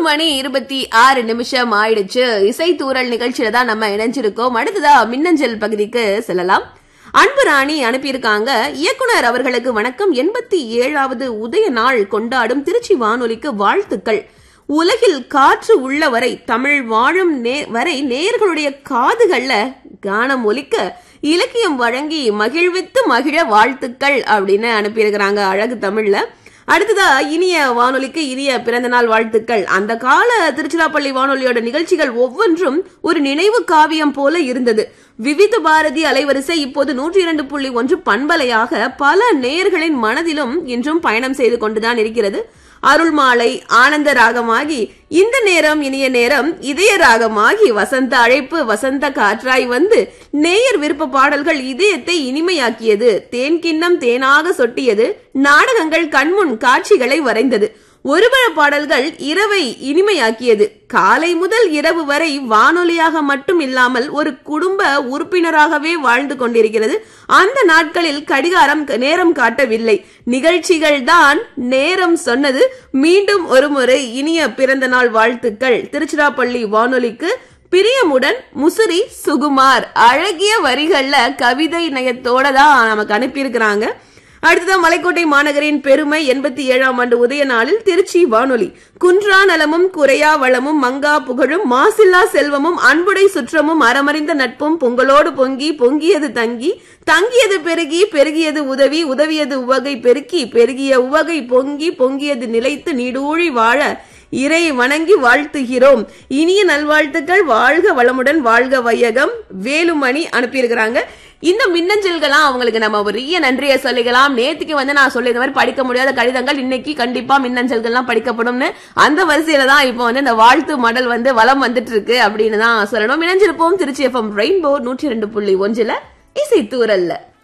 மணி இருபத்தி ஆறு நிமிஷம் ஆயிடுச்சு இசை தூரல் நிகழ்ச்சியில தான் நம்ம இணைஞ்சிருக்கோம் அடுத்ததா மின்னஞ்சல் பகுதிக்கு செல்லலாம் அன்பு ராணி அனுப்பியிருக்காங்க இயக்குனர் அவர்களுக்கு வணக்கம் எண்பத்தி ஏழாவது உதய நாள் கொண்டாடும் திருச்சி வானொலிக்கு வாழ்த்துக்கள் உலகில் காற்று உள்ள வரை தமிழ் வாழும் நே வரை நேர்களுடைய காதுகள்ல கானம் ஒலிக்க இலக்கியம் வழங்கி மகிழ்வித்து மகிழ வாழ்த்துக்கள் அப்படின்னு அனுப்பியிருக்கிறாங்க அழகு தமிழ்ல அடுத்ததா இனிய வானொலிக்கு இனிய பிறந்தநாள் வாழ்த்துக்கள் அந்த கால திருச்சிராப்பள்ளி வானொலியோட நிகழ்ச்சிகள் ஒவ்வொன்றும் ஒரு நினைவு காவியம் போல இருந்தது விவித பாரதி அலைவரிசை இப்போது நூற்றி இரண்டு புள்ளி ஒன்று பண்பலையாக பல நேயர்களின் மனதிலும் இன்றும் பயணம் செய்து கொண்டுதான் இருக்கிறது அருள்மாலை ஆனந்த ராகமாகி இந்த நேரம் இனிய நேரம் இதய ராகமாகி வசந்த அழைப்பு வசந்த காற்றாய் வந்து நேயர் விருப்ப பாடல்கள் இதயத்தை இனிமையாக்கியது தேன் கிண்ணம் தேனாக சொட்டியது நாடகங்கள் கண்முன் காட்சிகளை வரைந்தது ஒருபல பாடல்கள் இரவை இனிமையாக்கியது காலை முதல் இரவு வரை வானொலியாக மட்டும் இல்லாமல் ஒரு குடும்ப உறுப்பினராகவே வாழ்ந்து கொண்டிருக்கிறது அந்த நாட்களில் கடிகாரம் நேரம் காட்டவில்லை நிகழ்ச்சிகள் தான் நேரம் சொன்னது மீண்டும் ஒருமுறை இனிய பிறந்த நாள் வாழ்த்துக்கள் திருச்சிராப்பள்ளி வானொலிக்கு பிரியமுடன் முசிறி சுகுமார் அழகிய வரிகள்ல கவிதை நயத்தோட தான் நமக்கு அனுப்பியிருக்கிறாங்க அடுத்ததான் மலைக்கோட்டை மாநகரின் பெருமை எண்பத்தி ஏழாம் ஆண்டு உதய நாளில் திருச்சி வானொலி குன்றா நலமும் குறையா வளமும் மங்கா புகழும் மாசில்லா செல்வமும் அன்புடை சுற்றமும் அறமறிந்த நட்பும் பொங்கலோடு பொங்கி பொங்கியது தங்கி தங்கியது பெருகி பெருகியது உதவி உதவியது உவகை பெருக்கி பெருகிய உவகை பொங்கி பொங்கியது நிலைத்து நீடூழி வாழ இறை வணங்கி வாழ்த்துகிறோம் இனிய நல்வாழ்த்துக்கள் வாழ்க வளமுடன் வாழ்க வையகம் வேலுமணி அனுப்பியிருக்கிறாங்க இந்த மின்னஞ்சல்கள்லாம் அவங்களுக்கு நம்ம பெரிய நன்றியை சொல்லிக்கலாம் நேத்துக்கு வந்து நான் சொல்லி இந்த மாதிரி படிக்க முடியாத கடிதங்கள் இன்னைக்கு கண்டிப்பா மின்னஞ்சல்கள்லாம் படிக்கப்படும்னு அந்த வரிசையில தான் இப்போ வந்து இந்த வாழ்த்து மடல் வந்து வளம் வந்துட்டு இருக்கு அப்படின்னு தான் சொல்லணும் இணைஞ்சிருப்போம் திருச்சி எஃப்எம் ரெயின்போ நூற்றி ரெண்டு புள்ளி ஒன்றுல இசை தூரல்ல